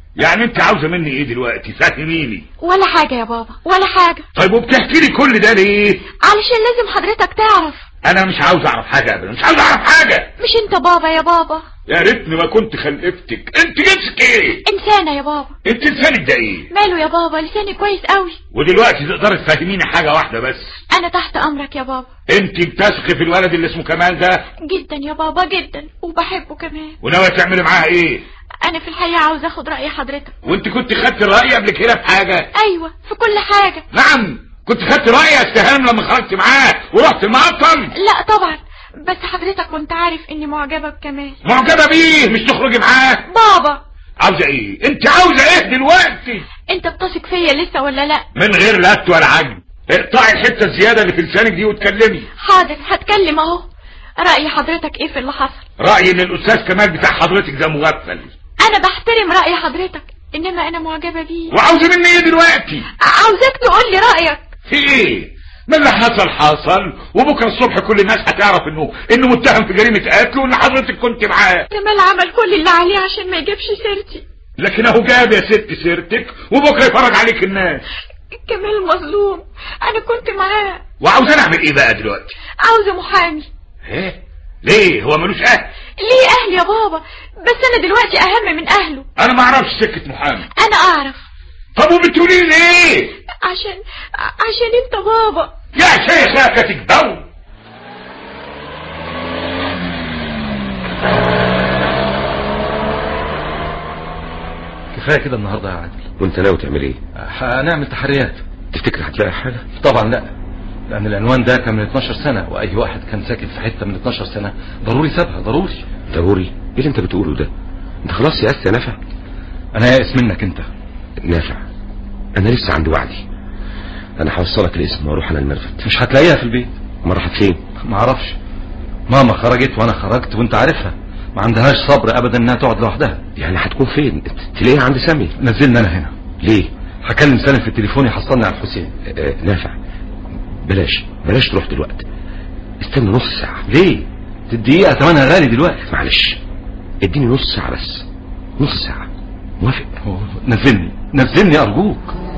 يعني انت عاوزه مني ايه دلوقتي فهميني ولا حاجة يا بابا ولا حاجة طيب وبتحكي لي كل ده ليه علشان لازم حضرتك تعرف انا مش عاوز اعرف حاجه ابدا مش عاوز اعرف حاجه مش انت بابا يا بابا يا ريتني ما كنت خلفتك انت جنسك ايه انسانة يا بابا انت لسانك ده ايه ماله يا بابا لساني كويس قوي ودلوقتي تقدري تفهميني حاجه واحده بس انا تحت امرك يا بابا انت بتثقي في الولد اللي اسمه كمال ده جدا يا بابا جدا وبحبه كمان وناويه تعملي معاه ايه انا في الحقيقة عاوز اخد رأي حضرتك وانت كنت خدت الراي قبل كده في حاجه ايوه في كل حاجة نعم كنت خدت راي يا استهام لما خرجت معاه ورحت المقطم لا طبعا بس حضرتك كنت عارف اني معجبة بكمال معجبه بيه مش تخرجي معاه بابا عاوزه ايه انت عاوزه ايه دلوقتي انت بتثق فيا لسه ولا لا من غير لت ولا عجب اقطعي الحته الزياده اللي في لسانك دي واتكلمي حاضر هتكلم اهو رأي حضرتك ايه في اللي حصل رايي ان الاستاذ كمال بتاع حضرتك ده مغفل انا بحترم رأي حضرتك انما انا معجبة بيه وعاوزه مني ايه دلوقتي عاوزاك تقول لي رأيك في ايه ما اللي حصل حصل وبكره الصبح كل الناس هتعرف انه انه متهم في جريمه قتل وان حضرتك كنت معاه كمال عمل كل اللي عليه عشان ما يجيبش سيرتي لكن اهو جاب يا ست سيرتك وبكره يفرج عليك الناس كمال مظلوم انا كنت معاه وعاوز انا اعمل ايه بقى دلوقتي عاوزة محامي ايه ليه هو ملوش اهل ليه اهل يا بابا بس انا دلوقتي اهم من اهله انا ما اعرفش سكه محامي انا اعرف طب وبتقولي ليه عشان عشان انت بابا يا شيخة كتكبو كفايه كده النهارده يا عادل وانت ناوي تعمل ايه هنعمل تحريات تفتكر هتلاقي حاجه طبعا لا لان العنوان ده كان من 12 سنه واي واحد كان ساكن في حته من 12 سنه ضروري سابها ضروري ضروري ايه اللي انت بتقوله ده انت خلاص يأست يا نافع انا يائس منك انت نافع انا لسه عندي وعدي انا هوصلك الاسم واروح انا المرفد مش هتلاقيها في البيت ما راحت فين ما اعرفش ماما خرجت وانا خرجت وانت عارفها ما عندهاش صبر ابدا انها تقعد لوحدها يعني هتكون فين تلاقيها عند سامي نزلنا انا هنا ليه هكلم سالم في التليفون يحصلني على الحسين آه نافع بلاش بلاش تروح دلوقتي استنى نص ساعة ليه دي الدقيقة ثمنها غالي دلوقتي معلش اديني نص ساعة بس نص ساعة موافق نزلني نزلني ارجوك